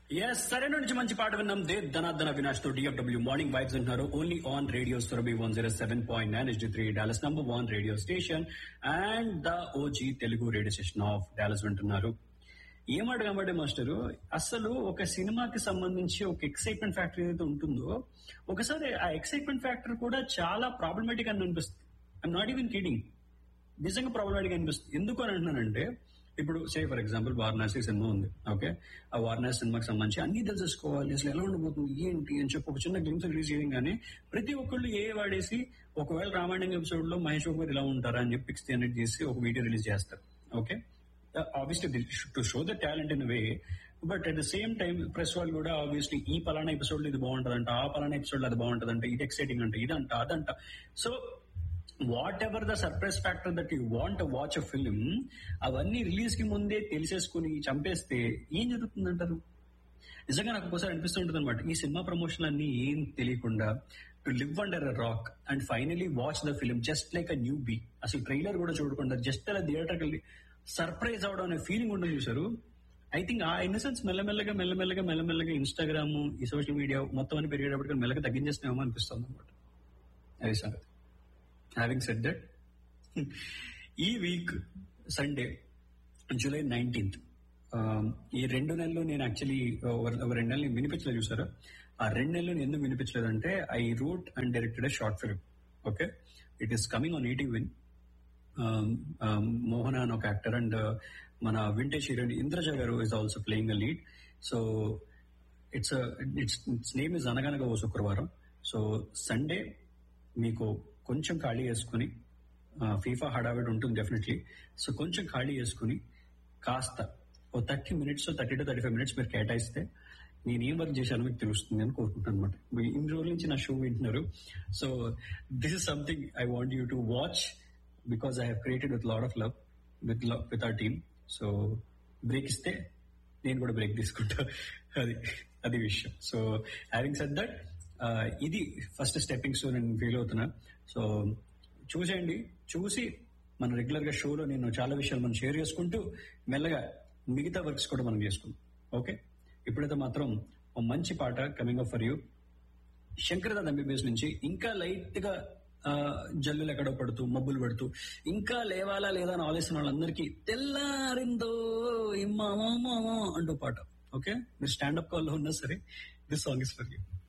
yes సరైన నుంచి మంచి పాట విన్నాం దే ధనాధన వినాష్ తో డిఎఫ్డబ్ల్యూ మార్నింగ్ వైబ్స్ అంటున్నారు only on radio Surabhi one zero seven point nine H three Dallas number one radio station and the OG Telugu radio station of Dallas వింటున్నారు ఏమడగమంటే మాస్టరు అసలు ఒక సినిమాకి సంబంధించి ఒక ఎక్సైట్మెంట్ ఫ్యాక్టర్ ఏదైతే ఉంటుందో ఒకసారి ఆ ఎక్సైట్మెంట్ ఫ్యాక్టర్ కూడా చాలా ప్రాబ్లమేటిక్ అని అనిపిస్తుంది ఐఎమ్ నాట్ ఈవెన్ కిడింగ్ నిజంగా ప్రాబ్లమాటిక్ అనిపిస్తుంది ఎందుకు అని అంటున్నానంటే ఇప్పుడు say for example Varanasi cinema ఉంది ఓకే ఆ వారణాసి సినిమాకి సంబంధించి అన్ని తెలుసుకోవాలి అసలు ఎలా ఉండబోతుంది ఏంటి అని చెప్పి ఒక చిన్న గ్లిమ్స్ రిలీజ్ చేయగానే ప్రతి ఒక్కళ్ళు ఏ వాడేసి ఒకవేళ రామాయణం ఎపిసోడ్ లో మహేష్ బాబు గారు ఇలా ఉంటారా అని చెప్పి పిక్స్ అనేది చేసి ఒక వీడియో రిలీజ్ చేస్తారు okay obviously to show the talent in way but at the same time press వాళ్ళు కూడా ఆబ్వియస్లీ ఈ పలానా ఎపిసోడ్ లో ఇది బాగుంటదంట ఆ పలానా ఎపిసోడ్ లో అది బాగుంటదంట ఇది ఎక్సైటింగ్ అంట ఇదంట అదంట so whatever the surprise factor that you want watch a film అవన్నీ రిలీజ్ కి ముందే తెలిసేసుకుని చంపేస్తే ఏం జరుగుతుందంటారు నిజంగా నాకు ఒకసారి అనిపిస్తుంటుంది అనమాట ఈ సినిమా ప్రమోషన్ అన్ని ఏం తెలియకుండా to live under a rock and finally watch the film just like a newbie అసలు ట్రైలర్ కూడా చూడకుండా జస్ట్ అలా థియేటర్కి వెళ్ళి సర్ప్రైజ్ అవడం అనే ఫీలింగ్ ఉంటుంది చూసారు ఐ థింక్ ఆ ఇన్నసెన్స్ మెల్లమెల్లగా మెల్లమెల్లగా మెల్లమెల్లగా ఇన్స్టాగ్రామ్ ఈ సోషల్ మీడియా మొత్తం అని పెరిగేటప్పటికి మెల్లగా తగ్గించేస్తున్నామో అనిపిస్తుంది అనమాట అది సంగతి హ్యావింగ్ సెట్ దట్ ఈ వీక్ సండే జూలై నైన్టీన్త్ ఈ రెండు నెలలు నేను యాక్చువల్లీ ఒక రెండు నెలలు వినిపించలేదు చూసారా ఆ రెండు నెలలు నేను ఎందుకు వినిపించలేదంటే I wrote and directed short film okay it is coming on ET win Mohana అని ఒక యాక్టర్ అండ్ మన vintage heroine Indraja garu is also playing a lead so it's it's it's name is Anaganaga O శుక్రవారం సో సండే మీకు కొంచెం ఖాళీ చేసుకుని ఫీఫా హడావిడి ఉంటుంది డెఫినెట్లీ సో కొంచెం ఖాళీ చేసుకుని కాస్త ఓ thirty minutes thirty to thirty five minutes మీరు కేటాయిస్తే నేను ఏం వర్క్ చేశానో మీకు తెలుస్తుంది అని కోరుకుంటాను అనమాట ఇన్ని రోజుల నుంచి నా షో వింటున్నారు so this is something I want you to watch because I have created with lot of love with with our team so break ఇస్తే నేను కూడా బ్రేక్ తీసుకుంటా అది అది విషయం సో హ్యావింగ్ సెట్ దట్ ఇది ఫస్ట్ స్టెప్పింగ్ స్టోన్ నేను feel అవుతున్నా సో చూసేయండి చూసి మన రెగ్యులర్ గా షోలో నేను చాలా విషయాలు మనం షేర్ చేసుకుంటూ మెల్లగా మిగతా వర్క్స్ కూడా మనం చేసుకుందాం ఓకే ఇప్పుడైతే మాత్రం ఒక మంచి పాట coming up for you Shankar Dada MBBS నుంచి ఇంకా లైట్ గా జల్లులు ఎక్కడో పడుతూ మబ్బులు పడుతూ ఇంకా లేవాలా లేదా అని ఆలోచన వాళ్ళందరికీ తెల్లారిందో మామా మామా అంటూ పాట ఓకే మీరు స్టాండప్ కాల్లో ఉన్నా సరే this song is for you